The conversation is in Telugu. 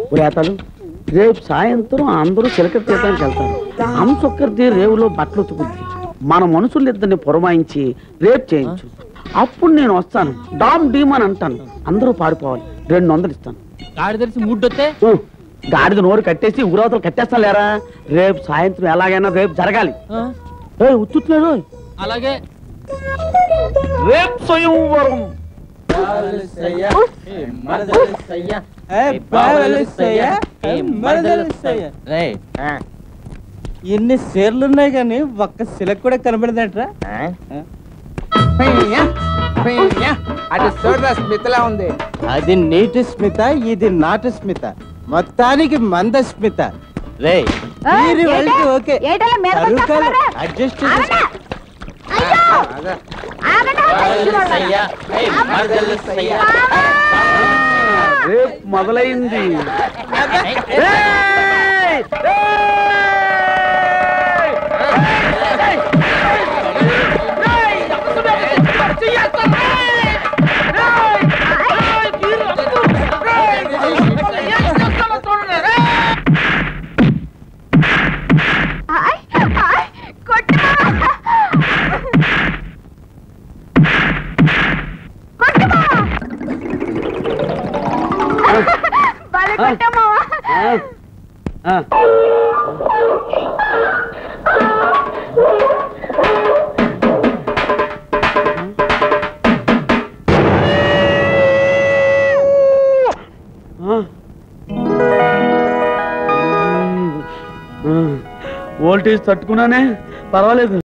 రేతలు రేపు సాయంత్రం అందరూ చిలకడ తీర్థానికి వెళ్తారు అంశొక్కరిది రేవులో బట్టలు ఉతుకుద్ది మన మనుషులు ఇద్దరిని పురమాయించి రేపు చేయించు అప్పుడు నేను వస్తాను డామ్ డీమ్ అని అంటాను అందరూ పారిపోవాలి రెండు వందలు ఇస్తాను గాడి తెలిసి ముడ్డొస్తే ఊ, గాడిద నోరు కట్టేసి ఉగ్రవతలు కట్టేస్తాను లేరా రేపు సాయంత్రం ఎలాగైనా రేపు జరగాలి ఆ, ఏ ఉత్తుట్లేదు అలాగే రేపు స్వయంవరం రేయ్, ఎన్ని షేర్లు ఉన్నాయి కానీ ఒక్క సిలక్ కూడా కనబడదట్రా అటు చూడరా స్మితలా ఉంది అది నీటి స్మిత ఇది నాటు స్మిత మొత్తానికి మంద స్మిత రే ఆ, మీరు ఏంటే? వెళ్తే ఓకే ఏంటలా మీదకి సరుకాలు వచ్చేస్తున్నారా? అడ్జస్ట్ ఆగండి. అయ్యో! ఆగండి, ఆగండి. మామా! రేపు మొదలైంది ఏయ్! ఆయ్, ఆయ్, కొట్టు మావా. కొట్టు మావా. భలే కొట్టావు మావా. ఆ, ఆ. ఆ. వోల్టేజ్ తట్టుకున్నానే పర్వాలేదు